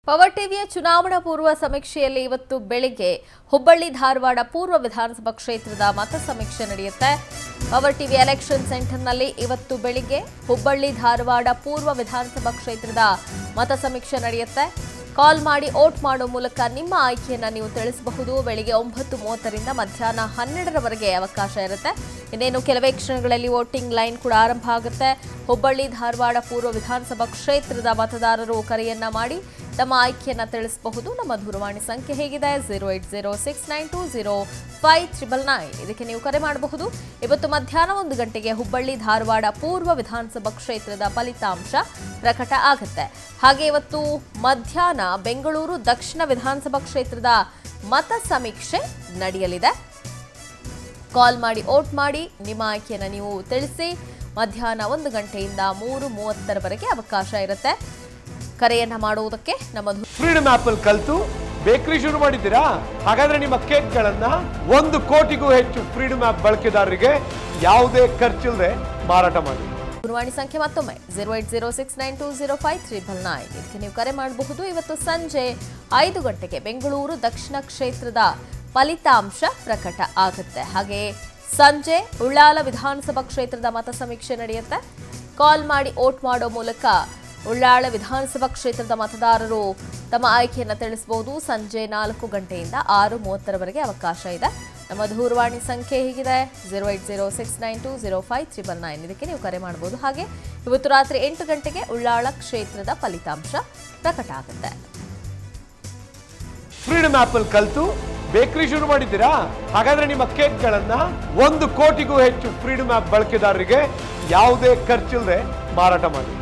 power ಟಿವಿಯ ಚುನಾವಣಾ ಪೂರ್ವ ಸಮೀಕ್ಷೆಯಲ್ಲಿ ಇವತ್ತು ಬೆಳಿಗ್ಗೆ ಹುಬ್ಬಳ್ಳಿ ಧಾರವಾಡ ಪೂರ್ವ ವಿಧಾನಸಭಾ ಕ್ಷೇತ್ರದ ಮತ ಸಮೀಕ್ಷೆ ನಡೆಯುತ್ತೆ ಪವರ್ ಟಿವಿ ಎಲೆಕ್ಷನ್ ಸೆಂಟರ್ನಲ್ಲಿ ಇವತ್ತು ಬೆಳಿಗ್ಗೆ ಹುಬ್ಬಳ್ಳಿ ಧಾರವಾಡ ಪೂರ್ವ ವಿಧಾನಸಭಾ ಕ್ಷೇತ್ರದ ಮತ ಸಮೀಕ್ಷೆ ನಡೆಯುತ್ತೆ ಕಾಲ್ ಮಾಡಿ ಓಟ್ ಮಾಡೋ ಮೂಲಕ ನಿಮ್ಮ ಆಯ್ಕೆಯನ್ನ ನೀವು ತಿಳಿಸಬಹುದು ಬೆಳಿಗ್ಗೆ ಒಂಬತ್ತು ಮೂವತ್ತರಿಂದ ಮಧ್ಯಾಹ್ನ ಹನ್ನೆರಡರವರೆಗೆ ಅವಕಾಶ ಇರುತ್ತೆ ಇನ್ನೇನು ಕೆಲವೇ ಕ್ಷಣಗಳಲ್ಲಿ ವೋಟಿಂಗ್ ಲೈನ್ ಕೂಡ ಆರಂಭ ಆಗುತ್ತೆ ಹುಬ್ಬಳ್ಳಿ ಧಾರವಾಡ ಪೂರ್ವ ವಿಧಾನಸಭಾ ಕ್ಷೇತ್ರದ ಮತದಾರರು ಕರೆಯನ್ನ ಮಾಡಿ ತಮ್ಮ ಆಯ್ಕೆಯನ್ನ ತಿಳಿಸಬಹುದು ನಮ್ಮ ದೂರವಾಣಿ ಸಂಖ್ಯೆ ಹೇಗಿದೆ zero eight zero six nine two zero five triple nine ಇದಕ್ಕೆ ನೀವು ಕರೆ ಮಾಡಬಹುದು ಇವತ್ತು ಮಧ್ಯಾಹ್ನ ಒಂದು ಗಂಟೆಗೆ ಹುಬ್ಬಳ್ಳಿ ಧಾರವಾಡ ಪೂರ್ವ ವಿಧಾನಸಭಾ ಕ್ಷೇತ್ರದ ಫಲಿತಾಂಶ ಪ್ರಕಟ ಆಗುತ್ತೆ ಹಾಗೆ ಇವತ್ತು ಮಧ್ಯಾಹ್ನ ಬೆಂಗಳೂರು ದಕ್ಷಿಣ ವಿಧಾನಸಭಾ ಕ್ಷೇತ್ರದ ಮತ ಸಮೀಕ್ಷೆ ನಡೆಯಲಿದೆ ಕಾಲ್ ಮಾಡಿ ಓಟ್ ಮಾಡಿ ನಿಮ್ಮ ಆಯ್ಕೆಯನ್ನು ನೀವು ತಿಳಿಸಿ ಮಧ್ಯಾಹ್ನ ಒಂದು ಗಂಟೆಯಿಂದ ಮೂರು ಮೂವತ್ತರವರೆಗೆ ಅವಕಾಶ ಇರುತ್ತೆ ಕರೆಯನ್ನ ಮಾಡುವುದಕ್ಕೆ ನಮ್ಮ ದೂ- ಫ್ರೀಡಮ್ ಆಪ್ ಅಲ್ಲಿ ಕಲ್ತು ಬೇಕರಿ ಶುರು ಮಾಡಿದ್ದೀರಾ ಹಾಗಾದ್ರೆ ನಿಮ್ಮ ಕೇಕ್ಗಳನ್ನ ಒಂದು ಕೋಟಿಗೂ ಹೆಚ್ಚು ಫ್ರೀಡಮ್ ಆಪ್ ಬಳಕೆದಾರರಿಗೆ ಯಾವುದೇ ಖರ್ಚಿಲ್ಲದೆ ಮಾರಾಟ ಮಾಡಿ ದೂರವಾಣಿ ಸಂಖ್ಯೆ ಮತ್ತೊಮ್ಮೆ zero eight zero six nine two zero five triple nine ಇದಕ್ಕೆ ನೀವು ಕರೆ ಮಾಡಬಹುದು ಇವತ್ತು ಸಂಜೆ ಐದು ಗಂಟೆಗೆ ಬೆಂಗಳೂರು ದಕ್ಷಿಣ ಕ್ಷೇತ್ರದ ಫಲಿತಾಂಶ ಪ್ರಕಟ ಆಗುತ್ತೆ ಹಾಗೆ ಸಂಜೆ ಉಳ್ಳಾಲ ವಿಧಾನಸಭಾ ಕ್ಷೇತ್ರದ ಮತ ಸಮೀಕ್ಷೆ ನಡೆಯುತ್ತೆ ಕಾಲ್ ಮಾಡಿ ಓಟ್ ಮಾಡೋ ಮೂಲಕ ಉಳ್ಳಾಳ ವಿಧಾನಸಭಾ ಕ್ಷೇತ್ರದ ಮತದಾರರು ತಮ್ಮ ಆಯ್ಕೆಯನ್ನು ತಿಳಿಸಬಹುದು ಸಂಜೆ ನಾಲ್ಕು ಗಂಟೆಯಿಂದ ಆರು ಮೂವತ್ತರವರೆಗೆ ಅವಕಾಶ ಇದೆ ನಮ್ಮ ದೂರವಾಣಿ ಸಂಖ್ಯೆ ಹೀಗಿದೆ zero eight zero six nine two zero five triple nine ಇದಕ್ಕೆ ನೀವು ಕರೆ ಮಾಡಬಹುದು ಹಾಗೆ ಇವತ್ತು ರಾತ್ರಿ ಎಂಟು ಗಂಟೆಗೆ ಉಳ್ಳಾಳ ಕ್ಷೇತ್ರದ ಫಲಿತಾಂಶ ಪ್ರಕಟ ಆಗುತ್ತೆ ಫ್ರೀಡಮ್ ಆಪ್ ಅಲ್ಲಿ ಕಲ್ತು ಬೇಕರಿ ಶುರು ಮಾಡಿದ್ದೀರಾ ಹಾಗಾದ್ರೆ ನಿಮ್ಮ ಕೇಕ್ಗಳನ್ನ ಒಂದು ಕೋಟಿಗೂ ಹೆಚ್ಚು ಫ್ರೀಡಮ್ ಆಪ್ ಬಳಕೆದಾರರಿಗೆ ಯಾವುದೇ ಖರ್ಚಿಲ್ಲದೆ ಮಾರಾಟ ಮಾಡಿ